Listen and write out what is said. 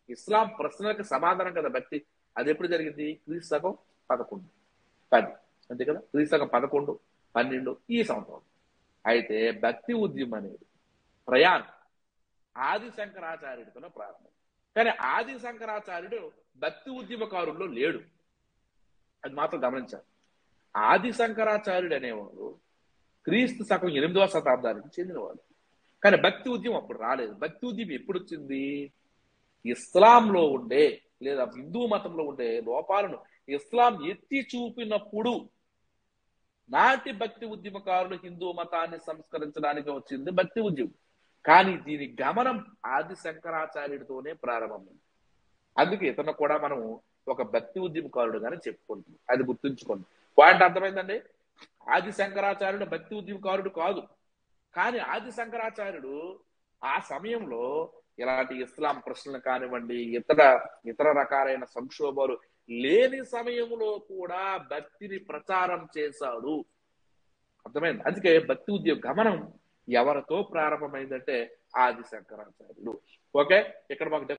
ఇస్లాం ప్రశ్నలకు సమాధానం కదా భక్తి అది ఎప్పుడు జరిగింది క్రీస్తు శకం పదకొండు పది అంతే కదా క్రీస్తు శకం పదకొండు పన్నెండు ఈ సంవత్సరం అయితే భక్తి ఉద్యమం అనేది ప్రయాణం ఆది శంకరాచార్యుడితోనే ప్రారంభం కానీ ఆది శంకరాచార్యుడు భక్తి ఉద్యమకారుల్లో లేడు అది మాత్రం గమనించాలి ఆది శంకరాచార్యుడు అనేవాడు క్రీస్తు శకం ఎనిమిదవ శతాబ్దానికి చెందినవాడు కానీ భక్తి ఉద్యమం అప్పుడు రాలేదు భక్తి ఉద్యమం ఎప్పుడు వచ్చింది ఇస్లాంలో ఉండే లేదా హిందూ మతంలో ఉండే లోపాలను ఇస్లాం ఎత్తి చూపినప్పుడు నాటి భక్తి ఉద్యమకారులు హిందూ మతాన్ని సంస్కరించడానికి వచ్చింది భక్తి ఉద్యమం కానీ దీని గమనం ఆది శంకరాచార్యుడితోనే ప్రారంభమైంది అందుకే ఇతను కూడా మనం ఒక భక్తి ఉద్యమకారుడుగానే చెప్పుకుంటున్నాం అది గుర్తుంచుకోండి పాయింట్ అర్థమైందండి ఆది శంకరాచార్యుడు భక్తి ఉద్యమకారుడు కాదు కానీ ఆది శంకరాచార్యుడు ఆ సమయంలో ఇలాంటి ఇస్లాం ప్రశ్నలు కానివ్వండి ఇతర ఇతర రకాలైన సంక్షోభాలు లేని సమయంలో కూడా భక్తిని ప్రచారం చేశాడు అర్థమైంది అందుకే భక్తి ఉద్యోగ గమనం ఎవరితో ప్రారంభమైందంటే ఆది శంకరాచార్యుడు ఓకే ఇక్కడ మాకు